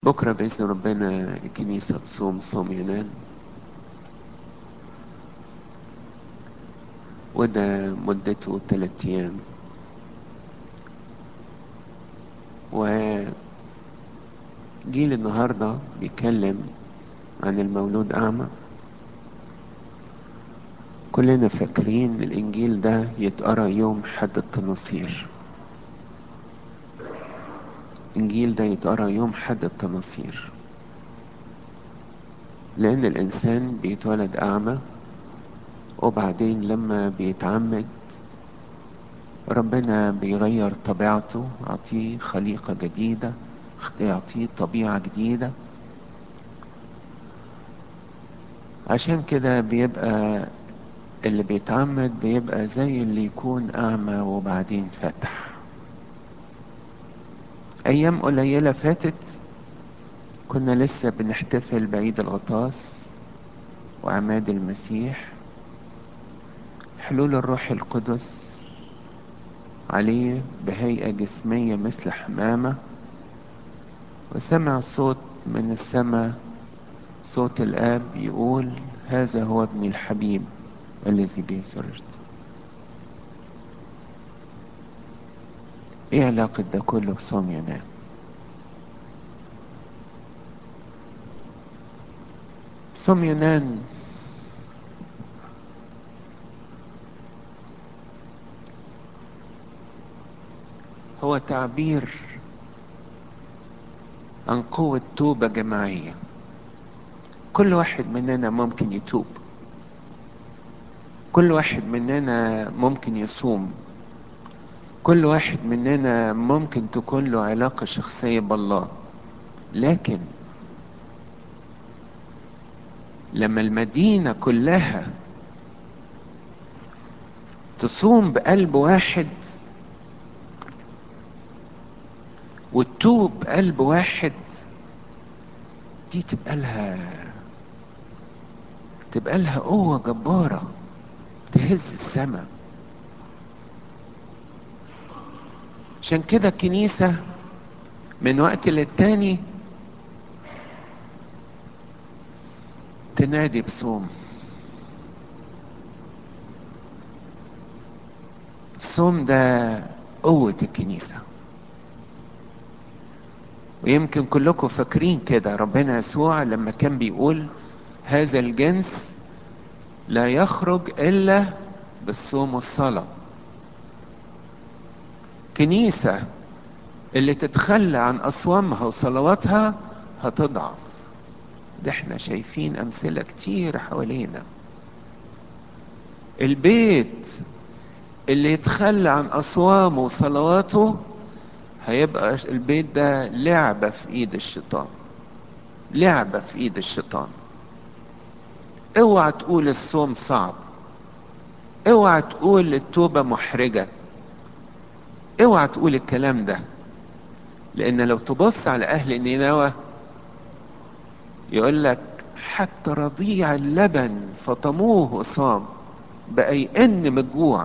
بكرة بإذن ربنا الكنيسة تصوم صوم يونان وده مدته تلات أيام وجيل النهاردة بيتكلم عن المولود أعمى كلنا فاكرين الإنجيل ده يتقرأ يوم حد التناصير الإنجيل ده يتقرأ يوم حد التناصير لأن الإنسان بيتولد أعمى وبعدين لما بيتعمد ربنا بيغير طبيعته يعطيه خليقة جديدة يعطيه طبيعة جديدة عشان كده بيبقى اللي بيتعمد بيبقى زي اللي يكون أعمى وبعدين فتح أيام قليلة فاتت كنا لسه بنحتفل بعيد الغطاس وعماد المسيح حلول الروح القدس عليه بهيئة جسمية مثل حمامة وسمع صوت من السماء صوت الآب يقول هذا هو ابني الحبيب الذي به سررت ايه علاقة ده كله بصوم ينام صوم يونان هو تعبير عن قوة توبة جماعية كل واحد مننا ممكن يتوب كل واحد مننا ممكن يصوم كل واحد مننا ممكن تكون له علاقة شخصية بالله لكن لما المدينة كلها تصوم بقلب واحد وتتوب بقلب واحد دي تبقى لها تبقى لها قوة جبارة تهز السماء عشان كده الكنيسة من وقت للتاني تنادي بصوم الصوم ده قوة الكنيسة ويمكن كلكم فاكرين كده ربنا يسوع لما كان بيقول هذا الجنس لا يخرج إلا بالصوم والصلاة كنيسة اللي تتخلى عن أصوامها وصلواتها هتضعف ده احنا شايفين أمثلة كتير حوالينا البيت اللي يتخلى عن أصوامه وصلواته هيبقى البيت ده لعبة في ايد الشيطان لعبة في ايد الشيطان اوعى تقول الصوم صعب اوعى تقول التوبة محرجة اوعى تقول الكلام ده لان لو تبص على اهل نينوى يقول لك حتى رضيع اللبن فطموه وصام بقى يئن من الجوع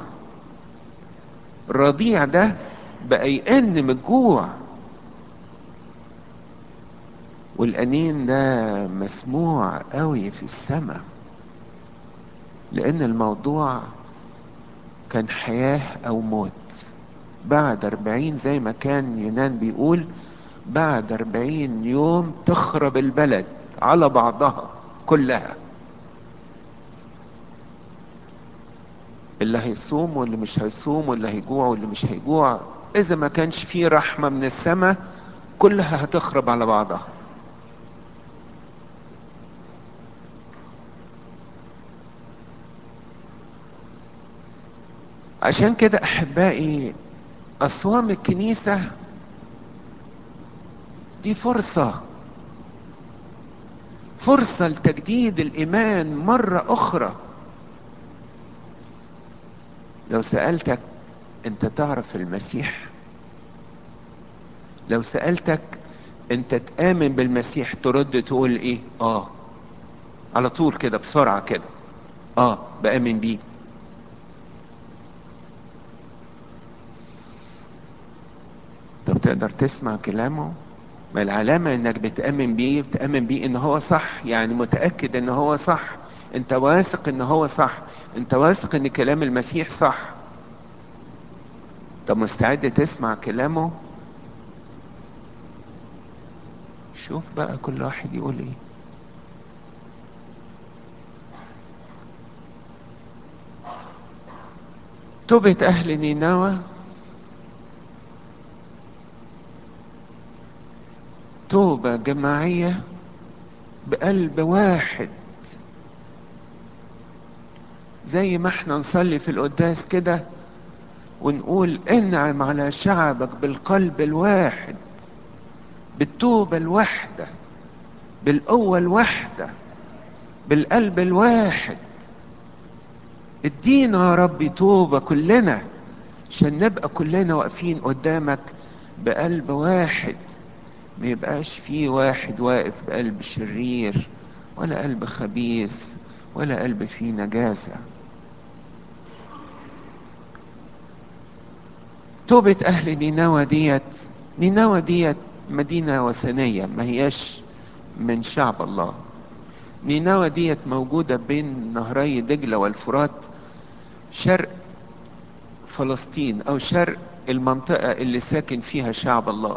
الرضيع ده بقى يئن من الجوع والأنين ده مسموع قوي في السماء لأن الموضوع كان حياة أو موت بعد أربعين زي ما كان يونان بيقول بعد أربعين يوم تخرب البلد على بعضها كلها اللي هيصوم واللي مش هيصوم واللي هيجوع واللي مش هيجوع إذا ما كانش فيه رحمة من السماء كلها هتخرب على بعضها عشان كده أحبائي أصوام الكنيسة دي فرصة فرصة لتجديد الإيمان مرة أخرى لو سألتك أنت تعرف المسيح لو سألتك أنت تآمن بالمسيح ترد تقول إيه؟ آه على طول كده بسرعة كده آه بآمن بيه طب تقدر تسمع كلامه ما العلامة انك بتأمن بيه بتأمن بيه ان هو صح يعني متأكد ان هو صح انت واثق ان هو صح انت واثق ان كلام المسيح صح طب مستعد تسمع كلامه شوف بقى كل واحد يقول ايه توبة اهل نينوى توبة جماعية بقلب واحد زي ما احنا نصلي في القداس كده ونقول انعم على شعبك بالقلب الواحد بالتوبة الواحدة بالقوة الواحدة بالقلب الواحد ادينا يا ربي توبة كلنا عشان نبقى كلنا واقفين قدامك بقلب واحد ما يبقاش فيه واحد واقف بقلب شرير ولا قلب خبيث ولا قلب فيه نجاسة توبة أهل نينوى ديت نينوى ديت مدينة وثنية ما هياش من شعب الله نينوى ديت موجودة بين نهري دجلة والفرات شرق فلسطين أو شرق المنطقة اللي ساكن فيها شعب الله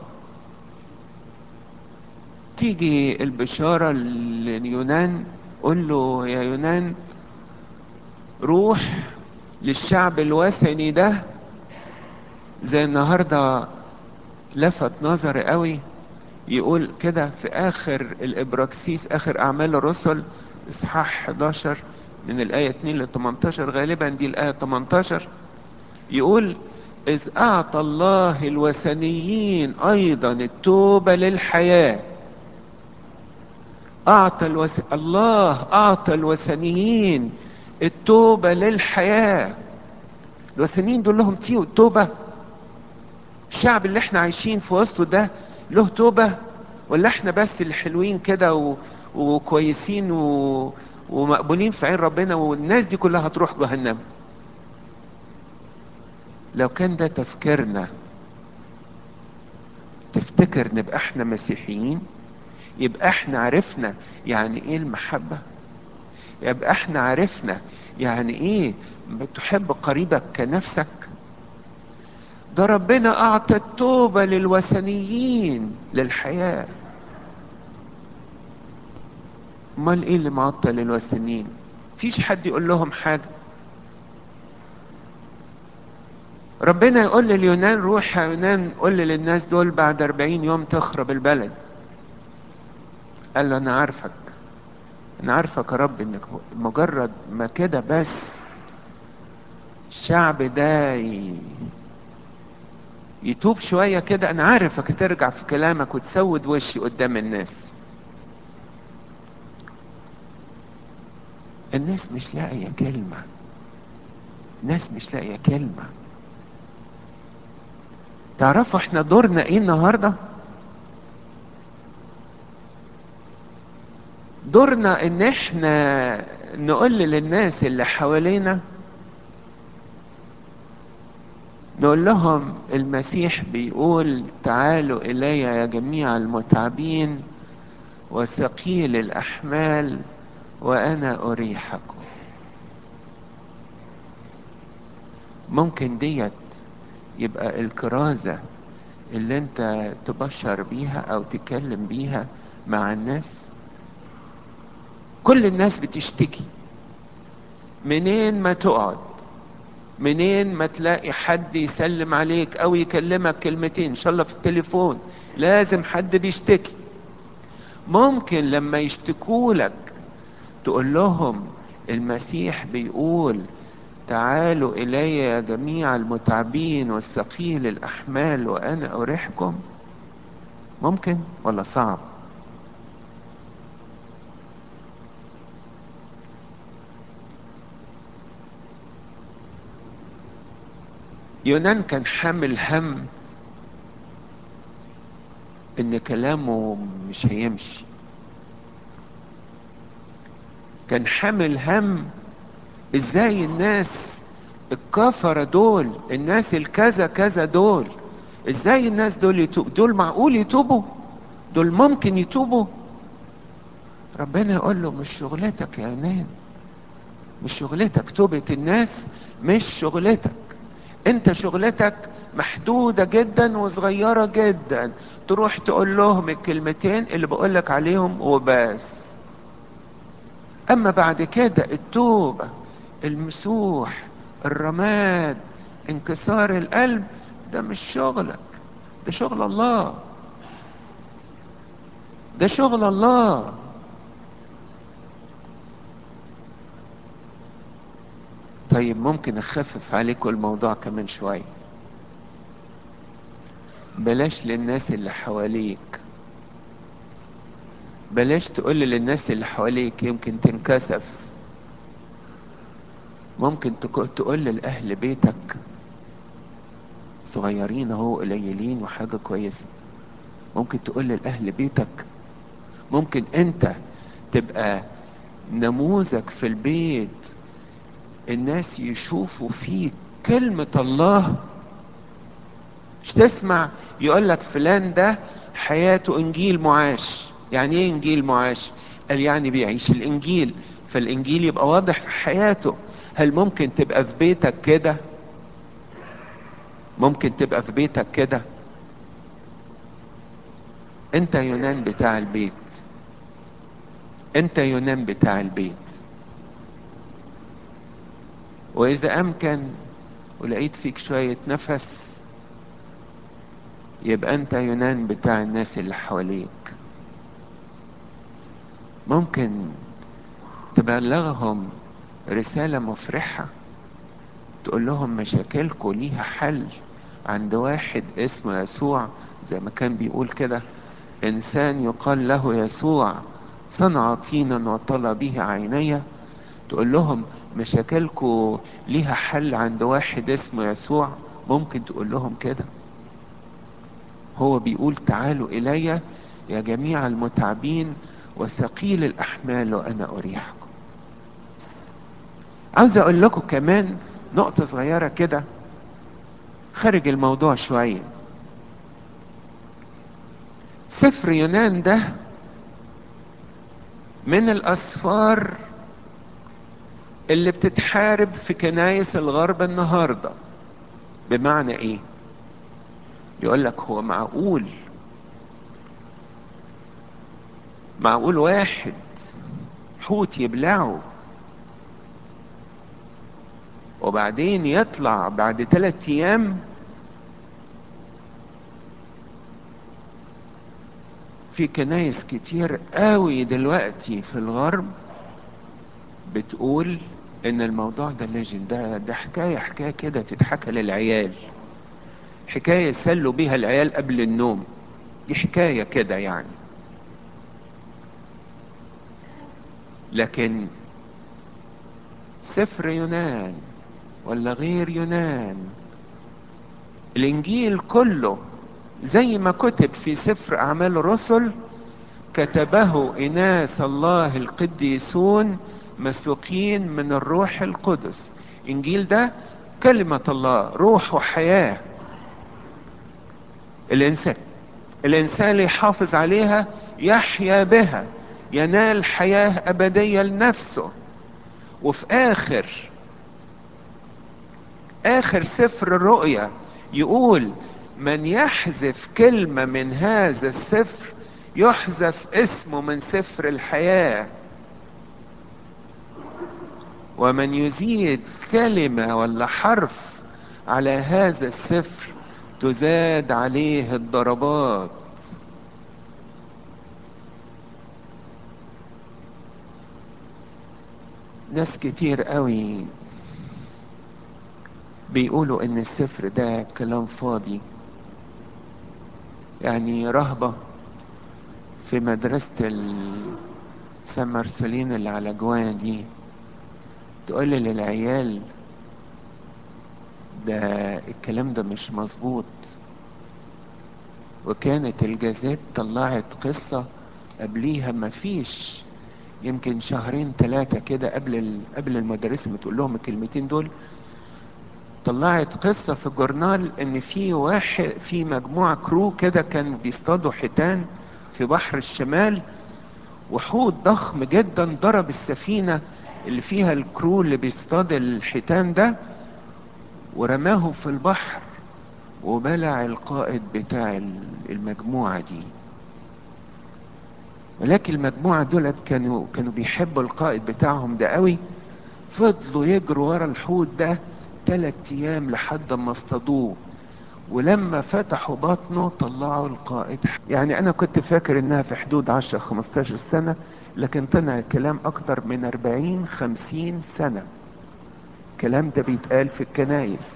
تيجي البشارة ليونان قول له يا يونان روح للشعب الوثني ده زي النهاردة لفت نظري قوي يقول كده في آخر الإبراكسيس آخر أعمال الرسل إصحاح 11 من الآية 2 ل 18 غالبا دي الآية 18 يقول إذ أعطى الله الوثنيين أيضا التوبة للحياة أعطى الوث... الله أعطى الوثنيين التوبة للحياة الوثنيين دول لهم توبة الشعب اللي احنا عايشين في وسطه ده له توبة ولا احنا بس اللي حلوين كده و... وكويسين و... ومقبولين في عين ربنا والناس دي كلها هتروح جهنم لو كان ده تفكيرنا تفتكر نبقى احنا مسيحيين يبقى احنا عرفنا يعني ايه المحبة يبقى احنا عرفنا يعني ايه بتحب قريبك كنفسك ده ربنا اعطى التوبة للوثنيين للحياة امال ايه اللي معطل للوثنيين فيش حد يقول لهم حاجة ربنا يقول لليونان روح يا يونان قول للناس دول بعد أربعين يوم تخرب البلد قال له انا عارفك انا عارفك يا رب انك مجرد ما كده بس الشعب ده ي... يتوب شوية كده انا عارفك ترجع في كلامك وتسود وشي قدام الناس الناس مش لاقية كلمة الناس مش لاقية كلمة تعرفوا احنا دورنا ايه النهارده دورنا ان احنا نقول للناس اللي حوالينا نقول لهم المسيح بيقول تعالوا الي يا جميع المتعبين وثقيل الاحمال وانا اريحكم ممكن ديت يبقى الكرازة اللي انت تبشر بيها او تتكلم بيها مع الناس كل الناس بتشتكي منين ما تقعد منين ما تلاقي حد يسلم عليك او يكلمك كلمتين ان شاء الله في التليفون لازم حد بيشتكي ممكن لما يشتكوا لك تقول لهم المسيح بيقول تعالوا الي يا جميع المتعبين والثقيل الاحمال وانا اريحكم ممكن ولا صعب يونان كان حامل هم ان كلامه مش هيمشي كان حامل هم ازاي الناس الكفرة دول الناس الكذا كذا دول ازاي الناس دول يتوب دول معقول يتوبوا دول ممكن يتوبوا ربنا يقول له مش شغلتك يا يونان مش شغلتك توبة الناس مش شغلتك انت شغلتك محدودة جدا وصغيرة جدا تروح تقول لهم الكلمتين اللي بقولك عليهم وبس اما بعد كده التوبة المسوح الرماد انكسار القلب ده مش شغلك ده شغل الله ده شغل الله طيب ممكن اخفف عليكم الموضوع كمان شوية بلاش للناس اللي حواليك بلاش تقول للناس اللي حواليك يمكن تنكسف ممكن تقول لأهل بيتك صغيرين اهو قليلين وحاجة كويسة ممكن تقول لأهل بيتك ممكن انت تبقى نموذج في البيت الناس يشوفوا فيك كلمة الله مش تسمع يقول لك فلان ده حياته انجيل معاش يعني ايه انجيل معاش قال يعني بيعيش الانجيل فالانجيل يبقى واضح في حياته هل ممكن تبقى في بيتك كده ممكن تبقى في بيتك كده انت يونان بتاع البيت انت يونان بتاع البيت واذا امكن ولقيت فيك شوية نفس يبقى انت يونان بتاع الناس اللي حواليك ممكن تبلغهم رسالة مفرحة تقول لهم مشاكلكم ليها حل عند واحد اسمه يسوع زي ما كان بيقول كده انسان يقال له يسوع صنع طينا وطلى به عيني تقول لهم مشاكلكم ليها حل عند واحد اسمه يسوع ممكن تقول لهم كده هو بيقول تعالوا الي يا جميع المتعبين وثقيل الاحمال وانا اريحكم عاوز اقول لكم كمان نقطة صغيرة كده خارج الموضوع شوية سفر يونان ده من الاسفار اللي بتتحارب في كنايس الغرب النهاردة بمعنى ايه يقول لك هو معقول معقول واحد حوت يبلعه وبعدين يطلع بعد ثلاثة ايام في كنايس كتير قوي دلوقتي في الغرب بتقول ان الموضوع ده ليجن ده ده حكايه حكايه كده تتحكى للعيال حكايه يسلوا بيها العيال قبل النوم دي حكايه كده يعني لكن سفر يونان ولا غير يونان الانجيل كله زي ما كتب في سفر اعمال الرسل كتبه اناس الله القديسون مسوقين من الروح القدس انجيل ده كلمة الله روح وحياة الانسان الانسان اللي يحافظ عليها يحيا بها ينال حياة ابدية لنفسه وفي اخر اخر سفر الرؤيا يقول من يحذف كلمة من هذا السفر يحذف اسمه من سفر الحياة ومن يزيد كلمة ولا حرف على هذا السفر تزاد عليه الضربات ناس كتير قوي بيقولوا ان السفر ده كلام فاضي يعني رهبة في مدرسة سان مرسولين اللي على جوان دي تقول للعيال ده الكلام ده مش مظبوط وكانت الجازات طلعت قصة قبليها مفيش يمكن شهرين ثلاثة كده قبل ال... قبل المدرسة ما تقول لهم الكلمتين دول طلعت قصة في الجورنال ان في واحد في مجموعة كرو كده كانوا بيصطادوا حيتان في بحر الشمال وحوت ضخم جدا ضرب السفينة اللي فيها الكرو اللي بيصطاد الحيتان ده ورماهم في البحر وبلع القائد بتاع المجموعة دي ولكن المجموعة دولت كانوا كانوا بيحبوا القائد بتاعهم ده قوي فضلوا يجروا ورا الحوت ده ثلاث ايام لحد ما اصطادوه ولما فتحوا بطنه طلعوا القائد يعني انا كنت فاكر انها في حدود 10 15 سنة لكن طلع الكلام اكتر من 40 50 سنة الكلام ده بيتقال في الكنايس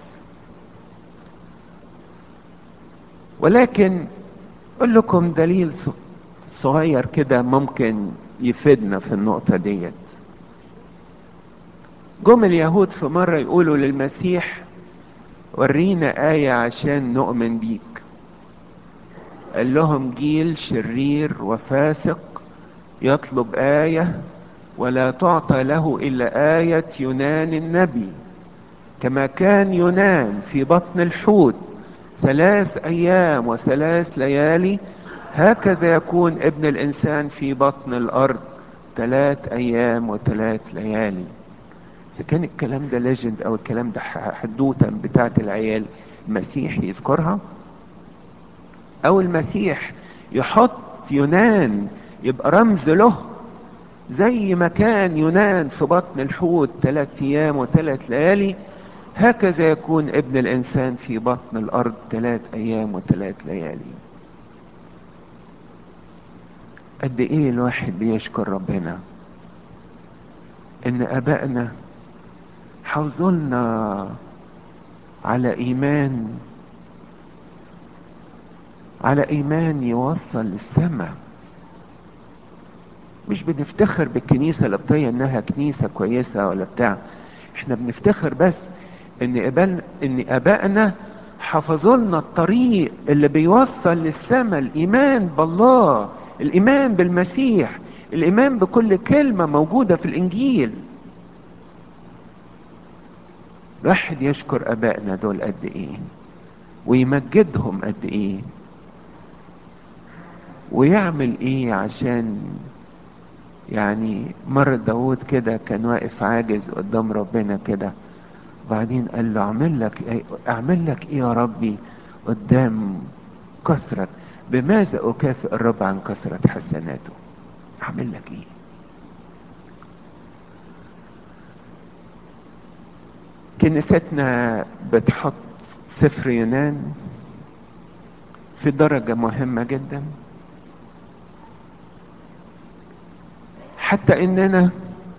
ولكن اقول لكم دليل صغير كده ممكن يفيدنا في النقطة ديت جم اليهود في مرة يقولوا للمسيح ورينا آية عشان نؤمن بيك قال لهم جيل شرير وفاسق يطلب آية ولا تعطى له إلا آية يونان النبي كما كان يونان في بطن الحوت ثلاث أيام وثلاث ليالي هكذا يكون ابن الإنسان في بطن الأرض ثلاث أيام وثلاث ليالي إذا كان الكلام ده ليجند أو الكلام ده حدوتة بتاعت العيال المسيح يذكرها أو المسيح يحط يونان يبقى رمز له زي ما كان يونان في بطن الحوت ثلاث أيام وثلاث ليالي هكذا يكون ابن الإنسان في بطن الأرض ثلاث أيام وثلاث ليالي قد إيه الواحد بيشكر ربنا إن آبائنا حافظولنا على إيمان على إيمان يوصل للسماء مش بنفتخر بالكنيسة القبطية إنها كنيسة كويسة ولا بتاع إحنا بنفتخر بس إن إبان إن آبائنا حفظوا لنا الطريق اللي بيوصل للسماء الإيمان بالله الإيمان بالمسيح الإيمان بكل كلمة موجودة في الإنجيل الواحد يشكر ابائنا دول قد ايه ويمجدهم قد ايه ويعمل ايه عشان يعني مرة داود كده كان واقف عاجز قدام ربنا كده وبعدين قال له اعمل لك ايه اعمل لك ايه يا ربي قدام كثرة بماذا اكافئ الرب عن كثرة حسناته اعمل لك ايه كنيستنا بتحط سفر يونان في درجة مهمة جدا حتى اننا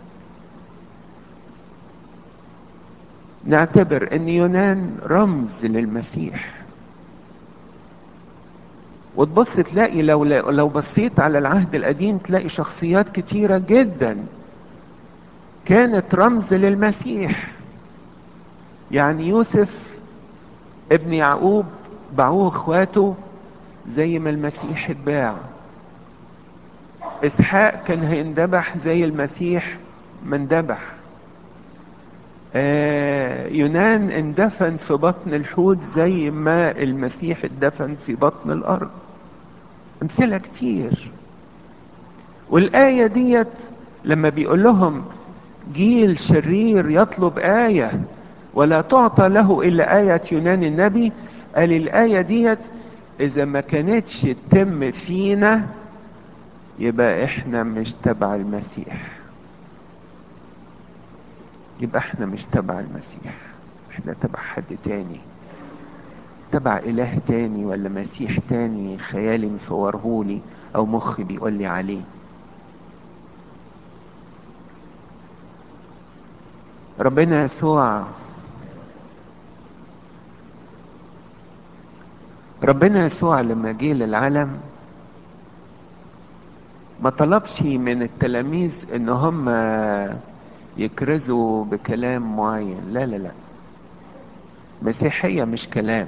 نعتبر ان يونان رمز للمسيح وتبص تلاقي لو لو بصيت على العهد القديم تلاقي شخصيات كتيرة جدا كانت رمز للمسيح يعني يوسف ابن يعقوب باعوه اخواته زي ما المسيح اتباع اسحاق كان هيندبح زي المسيح ما اندبح آه يونان اندفن في بطن الحوت زي ما المسيح اتدفن في بطن الارض امثله كتير والايه ديت لما بيقول لهم جيل شرير يطلب ايه ولا تعطى له الا آية يونان النبي قال الآية ديت إذا ما كانتش تتم فينا يبقى إحنا مش تبع المسيح يبقى إحنا مش تبع المسيح إحنا تبع حد تاني تبع إله تاني ولا مسيح تاني خيالي مصورهولي أو مخي بيقول لي عليه ربنا يسوع ربنا يسوع لما جه للعالم ما طلبش من التلاميذ ان هم يكرزوا بكلام معين لا لا لا مسيحية مش كلام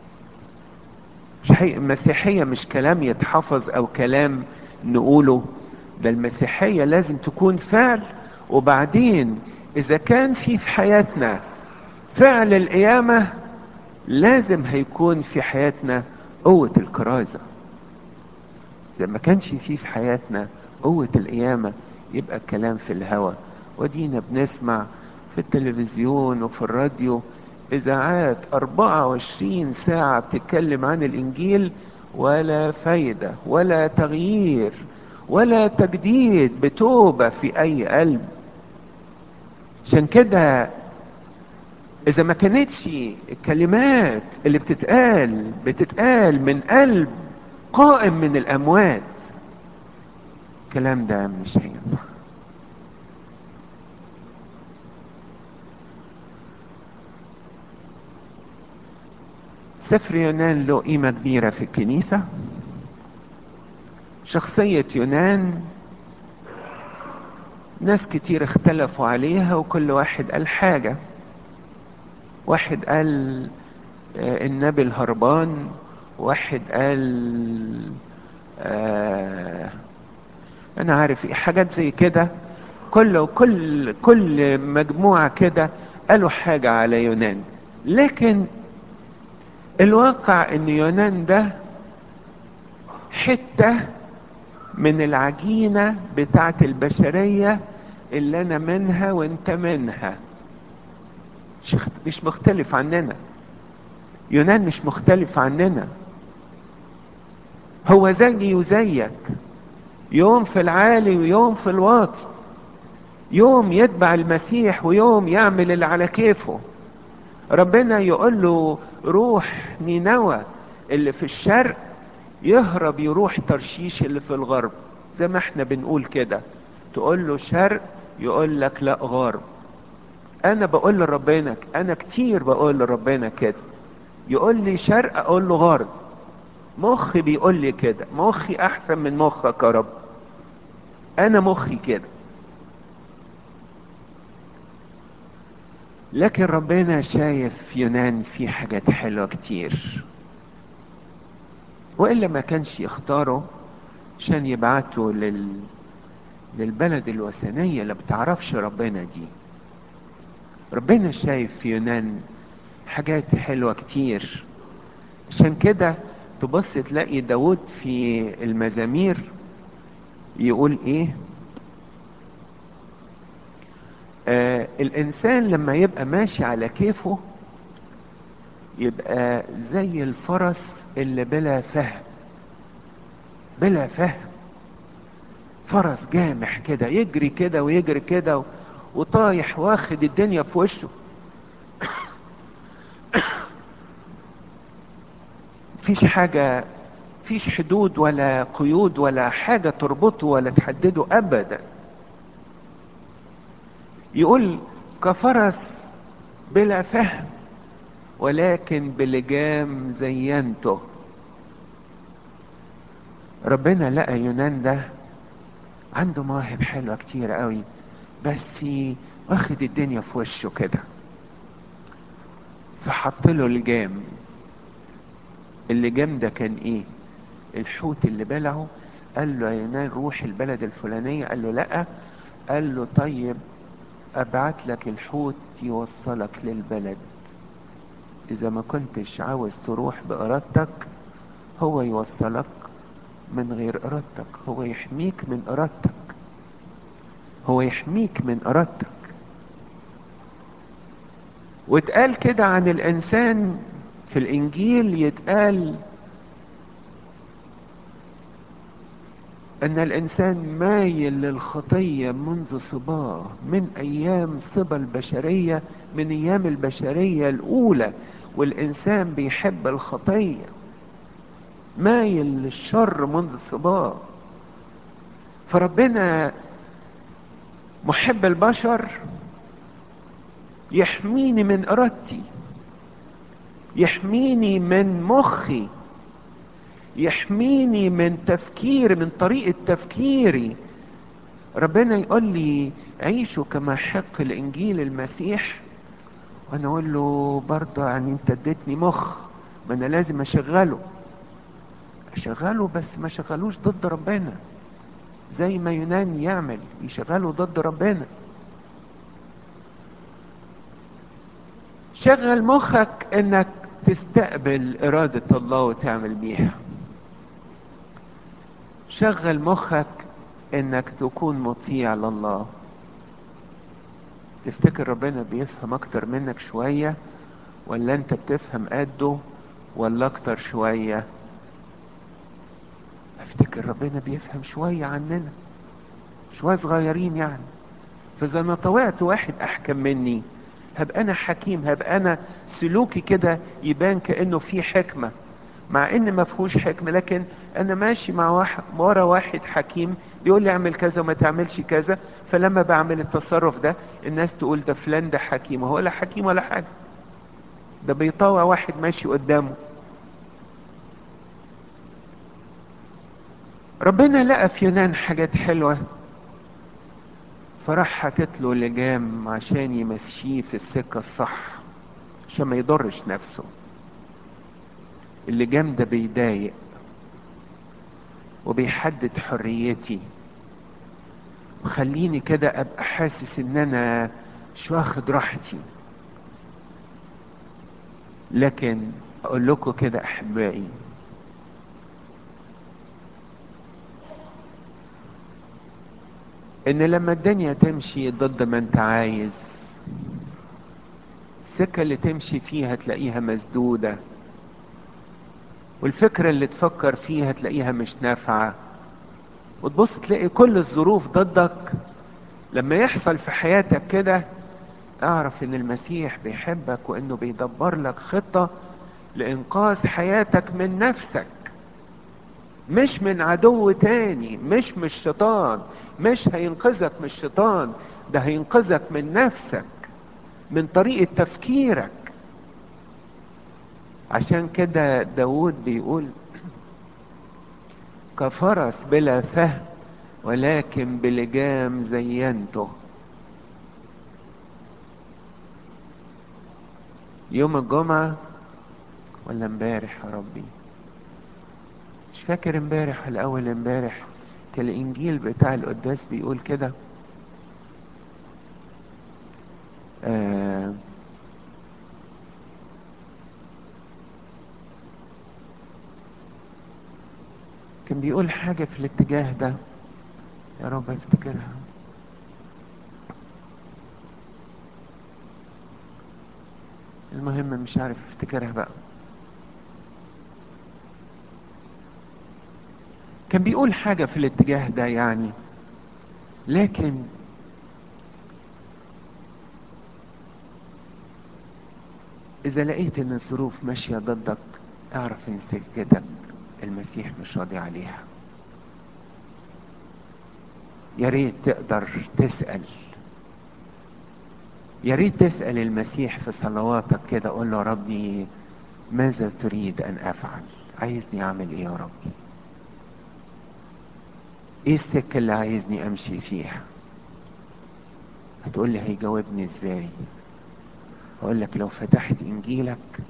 المسيحية مش كلام يتحفظ او كلام نقوله ده المسيحية لازم تكون فعل وبعدين اذا كان في في حياتنا فعل القيامة لازم هيكون في حياتنا قوة الكرازة إذا ما كانش فيه في حياتنا قوة القيامة يبقى الكلام في الهوى ودينا بنسمع في التلفزيون وفي الراديو إذاعات 24 ساعة بتتكلم عن الإنجيل ولا فايدة ولا تغيير ولا تجديد بتوبة في أي قلب عشان كده إذا ما كانتش الكلمات اللي بتتقال بتتقال من قلب قائم من الأموات الكلام ده مش هينفع سفر يونان له قيمة كبيرة في الكنيسة شخصية يونان ناس كتير اختلفوا عليها وكل واحد قال حاجة واحد قال آه، النبي الهربان واحد قال آه انا عارف ايه حاجات زي كده كل كل كل مجموعة كده قالوا حاجة على يونان لكن الواقع ان يونان ده حتة من العجينة بتاعت البشرية اللي انا منها وانت منها مش مش مختلف عننا يونان مش مختلف عننا هو زيي وزيك يوم في العالي ويوم في الواطي يوم يتبع المسيح ويوم يعمل اللي على كيفه ربنا يقول له روح نينوى اللي في الشرق يهرب يروح ترشيش اللي في الغرب زي ما احنا بنقول كده تقول له شرق يقول لك لا غرب انا بقول لربنا انا كتير بقول لربنا كده يقول لي شرق اقول له غرب مخي بيقول لي كده مخي احسن من مخك يا رب انا مخي كده لكن ربنا شايف يونان في حاجات حلوة كتير وإلا ما كانش يختاره عشان يبعته لل... للبلد الوثنية اللي بتعرفش ربنا دي ربنا شايف في يونان حاجات حلوة كتير عشان كده تبص تلاقي داود في المزامير يقول ايه آه الانسان لما يبقى ماشي على كيفه يبقى زي الفرس اللي بلا فهم بلا فهم فرس جامح كده يجري كده ويجري كده وطايح واخد الدنيا في وشه مفيش حاجة مفيش حدود ولا قيود ولا حاجة تربطه ولا تحدده أبدا يقول كفرس بلا فهم ولكن بلجام زينته ربنا لقى يونان ده عنده مواهب حلوة كتير قوي بس واخد الدنيا في وشه كده فحط له الجام اللجام ده كان ايه الحوت اللي بلعه قال له يا يونان روح البلد الفلانية قال له لا قال له طيب ابعت لك الحوت يوصلك للبلد اذا ما كنتش عاوز تروح بارادتك هو يوصلك من غير ارادتك هو يحميك من ارادتك هو يحميك من ارادتك واتقال كده عن الانسان في الانجيل يتقال ان الانسان مايل للخطية منذ صباه من ايام صبا البشرية من ايام البشرية الاولى والانسان بيحب الخطية مايل للشر منذ صباه فربنا محب البشر يحميني من ارادتي يحميني من مخي يحميني من تفكيري من طريقة تفكيري ربنا يقول لي عيشوا كما حق الانجيل المسيح وانا اقول له برضه يعني انت اديتني مخ ما انا لازم اشغله اشغله بس ما شغلوش ضد ربنا زي ما يونان يعمل يشغله ضد ربنا شغل مخك انك تستقبل ارادة الله وتعمل بيها شغل مخك انك تكون مطيع لله تفتكر ربنا بيفهم اكتر منك شوية ولا انت بتفهم قده ولا اكتر شوية افتكر ربنا بيفهم شوية عننا شوية صغيرين يعني فاذا انا طوعت واحد احكم مني هبقى انا حكيم هبقى انا سلوكي كده يبان كانه في حكمه مع ان ما فيهوش حكمه لكن انا ماشي مع واحد ورا واحد حكيم بيقول لي اعمل كذا وما تعملش كذا فلما بعمل التصرف ده الناس تقول ده فلان ده حكيم هو لا حكيم ولا حاجه ده بيطوع واحد ماشي قدامه ربنا لقى في يونان حاجات حلوه فراح حاطط له لجام عشان يمشيه في السكة الصح عشان ما يضرش نفسه اللجام ده بيضايق وبيحدد حريتي وخليني كده ابقى حاسس ان انا مش واخد راحتي لكن اقول لكم كده احبائي ان لما الدنيا تمشي ضد ما انت عايز السكة اللي تمشي فيها تلاقيها مسدودة والفكرة اللي تفكر فيها تلاقيها مش نافعة وتبص تلاقي كل الظروف ضدك لما يحصل في حياتك كده اعرف ان المسيح بيحبك وانه بيدبر لك خطة لانقاذ حياتك من نفسك مش من عدو تاني مش من الشيطان مش هينقذك من الشيطان ده هينقذك من نفسك من طريقة تفكيرك عشان كده داود بيقول كفرس بلا فهم ولكن بلجام زينته يوم الجمعة ولا امبارح يا ربي مش فاكر امبارح ولا اول امبارح كان الانجيل بتاع القداس بيقول كده آه كان بيقول حاجة في الاتجاه ده يا رب افتكرها المهم مش عارف افتكرها بقى كان بيقول حاجة في الاتجاه ده يعني لكن إذا لقيت إن الظروف ماشية ضدك اعرف إن سكتك المسيح مش راضي عليها يا ريت تقدر تسأل يا ريت تسأل المسيح في صلواتك كده قول له ربي ماذا تريد أن أفعل عايزني أعمل إيه يا ربي ايه السكة اللي عايزني امشي فيها هتقول لي هيجاوبني ازاي اقول لك لو فتحت انجيلك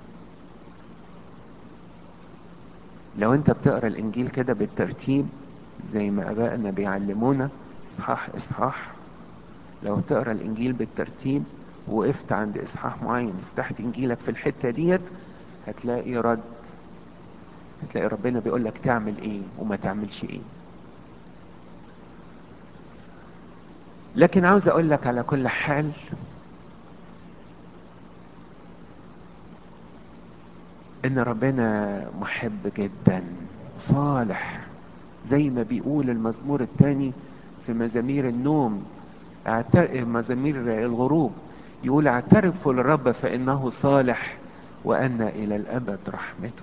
لو انت بتقرا الانجيل كده بالترتيب زي ما ابائنا بيعلمونا اصحاح اصحاح لو تقرا الانجيل بالترتيب وقفت عند اصحاح معين فتحت انجيلك في الحته ديت هتلاقي رد هتلاقي ربنا بيقول لك تعمل ايه وما تعملش ايه لكن عاوز اقول لك على كل حال ان ربنا محب جدا صالح زي ما بيقول المزمور الثاني في مزامير النوم مزامير الغروب يقول اعترفوا للرب فانه صالح وان الى الابد رحمته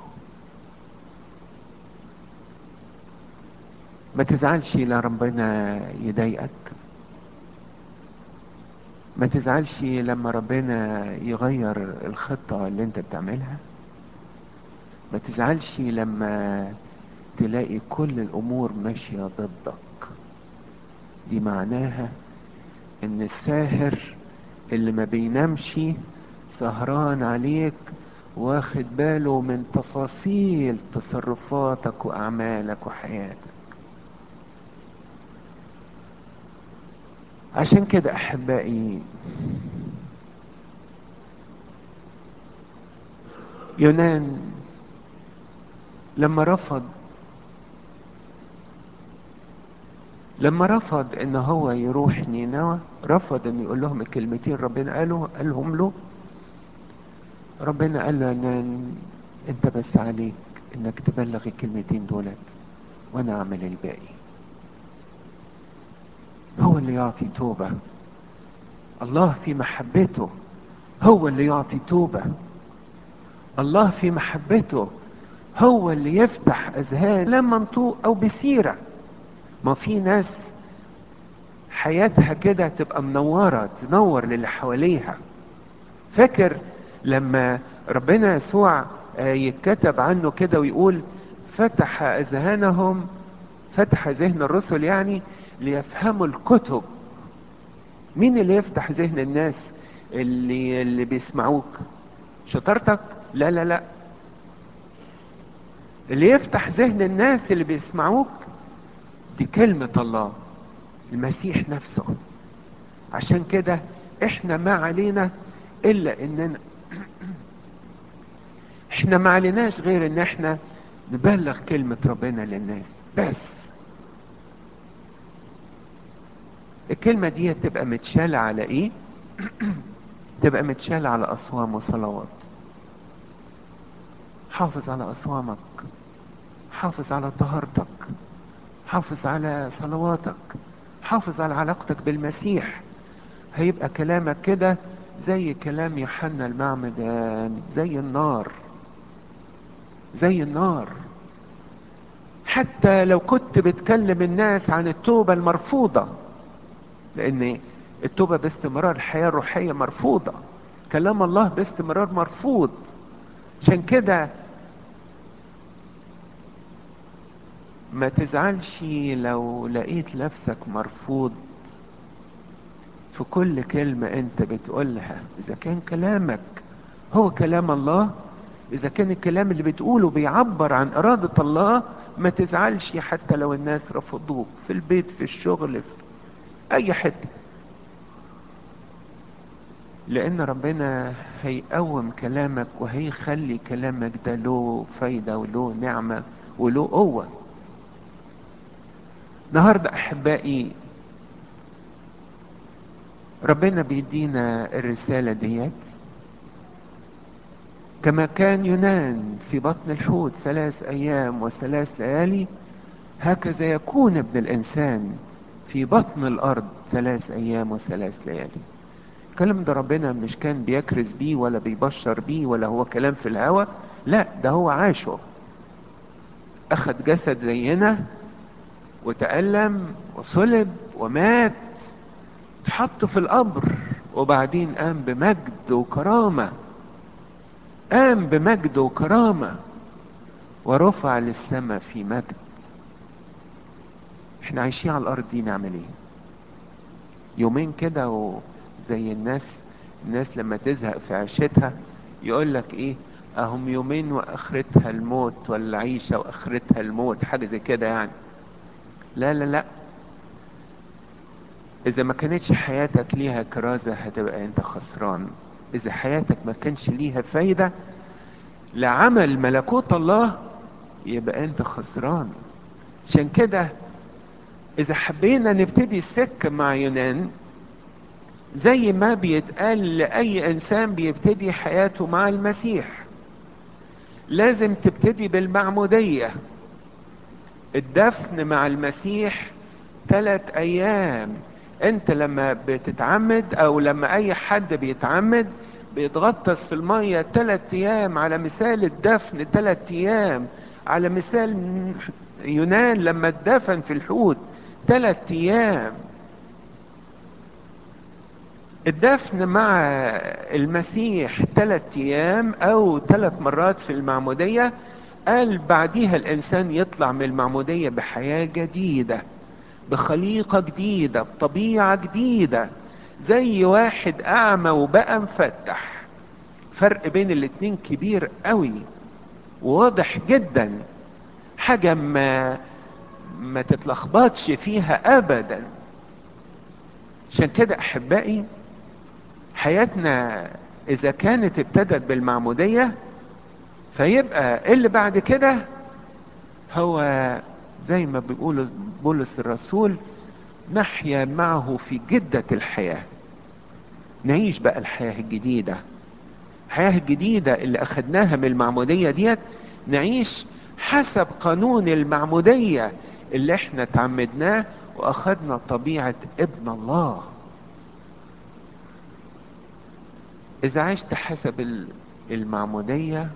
ما تزعلش لا ربنا يضايقك ما تزعلش لما ربنا يغير الخطة اللي انت بتعملها ما تزعلش لما تلاقي كل الامور ماشية ضدك دي معناها ان الساهر اللي ما بينامش سهران عليك واخد باله من تفاصيل تصرفاتك واعمالك وحياتك عشان كده احبائي يونان لما رفض لما رفض ان هو يروح نينوى رفض ان يقول لهم الكلمتين ربنا قاله قالهم له ربنا قال له ان انت بس عليك انك تبلغ الكلمتين دولت وانا اعمل الباقي هو اللي يعطي توبة الله في محبته هو اللي يعطي توبة الله في محبته هو اللي يفتح اذهان لا منطوق او بسيرة ما في ناس حياتها كده تبقى منورة تنور للي حواليها فاكر لما ربنا يسوع يتكتب عنه كده ويقول فتح اذهانهم فتح ذهن الرسل يعني ليفهموا الكتب مين اللي يفتح ذهن الناس اللي اللي بيسمعوك شطارتك لا لا لا اللي يفتح ذهن الناس اللي بيسمعوك دي كلمة الله المسيح نفسه عشان كده احنا ما علينا الا اننا احنا ما عليناش غير ان احنا نبلغ كلمة ربنا للناس بس الكلمة دي تبقى متشالة على ايه تبقى متشالة على اصوام وصلوات حافظ على اصوامك حافظ على طهارتك حافظ على صلواتك حافظ على علاقتك بالمسيح هيبقى كلامك كده زي كلام يوحنا المعمدان زي النار زي النار حتى لو كنت بتكلم الناس عن التوبة المرفوضة لان التوبة باستمرار الحياة الروحية مرفوضة كلام الله باستمرار مرفوض عشان كده ما تزعلش لو لقيت نفسك مرفوض في كل كلمة انت بتقولها اذا كان كلامك هو كلام الله اذا كان الكلام اللي بتقوله بيعبر عن ارادة الله ما تزعلش حتى لو الناس رفضوك في البيت في الشغل في اي حتة لان ربنا هيقوم كلامك وهيخلي كلامك ده له فايدة وله نعمة وله قوة النهاردة احبائي ربنا بيدينا الرسالة ديت كما كان يونان في بطن الحوت ثلاث ايام وثلاث ليالي هكذا يكون ابن الانسان في بطن الارض ثلاث ايام وثلاث ليالي الكلام ده ربنا مش كان بيكرز بيه ولا بيبشر بيه ولا هو كلام في الهوى لا ده هو عاشه اخذ جسد زينا وتألم وصلب ومات اتحط في القبر وبعدين قام بمجد وكرامة قام بمجد وكرامة ورفع للسماء في مجد احنا عايشين على الارض دي نعمل ايه يومين كده وزي الناس الناس لما تزهق في عيشتها يقول لك ايه اهم يومين واخرتها الموت ولا عيشة واخرتها الموت حاجة زي كده يعني لا لا لا اذا ما كانتش حياتك ليها كرازة هتبقى انت خسران اذا حياتك ما كانش ليها فايدة لعمل ملكوت الله يبقى انت خسران عشان كده اذا حبينا نبتدي السكة مع يونان زي ما بيتقال لأي إنسان بيبتدي حياته مع المسيح لازم تبتدي بالمعمودية الدفن مع المسيح ثلاث أيام أنت لما بتتعمد أو لما أي حد بيتعمد بيتغطس في المية ثلاث أيام على مثال الدفن ثلاث أيام على مثال يونان لما اتدفن في الحوت ثلاث أيام الدفن مع المسيح ثلاث ايام او ثلاث مرات في المعمودية قال بعديها الانسان يطلع من المعمودية بحياة جديدة بخليقة جديدة بطبيعة جديدة زي واحد اعمى وبقى مفتح فرق بين الاتنين كبير قوي واضح جدا حاجة ما ما تتلخبطش فيها ابدا عشان كده احبائي حياتنا اذا كانت ابتدت بالمعمودية فيبقى اللي بعد كده هو زي ما بيقول بولس الرسول نحيا معه في جدة الحياة نعيش بقى الحياة الجديدة الحياة الجديدة اللي أخدناها من المعمودية ديت نعيش حسب قانون المعمودية اللي احنا تعمدناه وأخدنا طبيعة ابن الله إذا عشت حسب المعمودية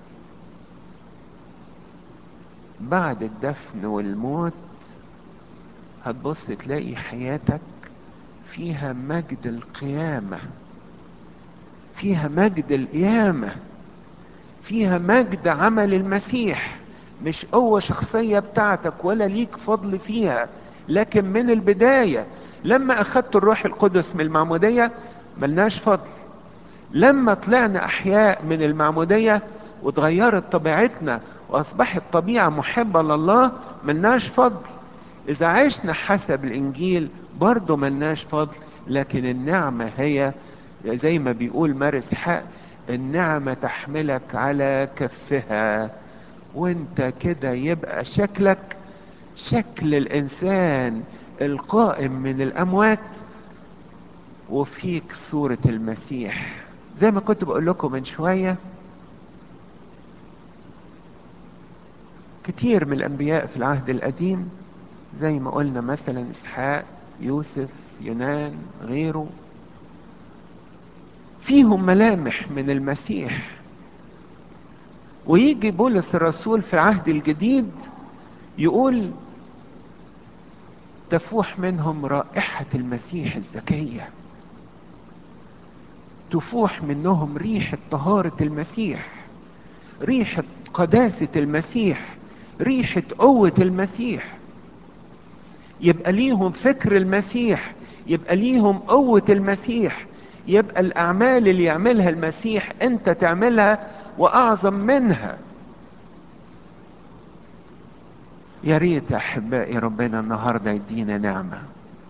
بعد الدفن والموت هتبص تلاقي حياتك فيها مجد القيامة فيها مجد القيامة فيها مجد عمل المسيح مش قوة شخصية بتاعتك ولا ليك فضل فيها لكن من البداية لما أخدت الروح القدس من المعمودية ملناش فضل لما طلعنا أحياء من المعمودية وتغيرت طبيعتنا وأصبحت طبيعة محبة لله ملناش فضل إذا عشنا حسب الإنجيل برضه ملناش فضل لكن النعمة هي زي ما بيقول مارس حق النعمة تحملك على كفها وانت كده يبقى شكلك شكل الإنسان القائم من الأموات وفيك صورة المسيح زي ما كنت بقول لكم من شوية كتير من الأنبياء في العهد القديم زي ما قلنا مثلا إسحاق يوسف يونان غيره فيهم ملامح من المسيح ويجي بولس الرسول في العهد الجديد يقول تفوح منهم رائحة المسيح الزكية تفوح منهم ريحة طهارة المسيح ريحة قداسة المسيح ريحة قوة المسيح يبقى ليهم فكر المسيح يبقى ليهم قوة المسيح يبقى الأعمال اللي يعملها المسيح أنت تعملها وأعظم منها يا ريت أحبائي ربنا النهاردة يدينا نعمة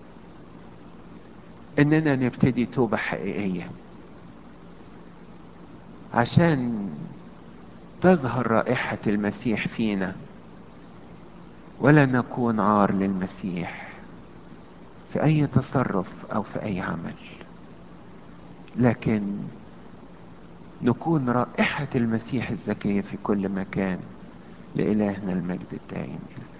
إننا نبتدي توبة حقيقية عشان تظهر رائحة المسيح فينا ولا نكون عار للمسيح في أي تصرف أو في أي عمل لكن نكون رائحة المسيح الزكية في كل مكان لإلهنا المجد الدائم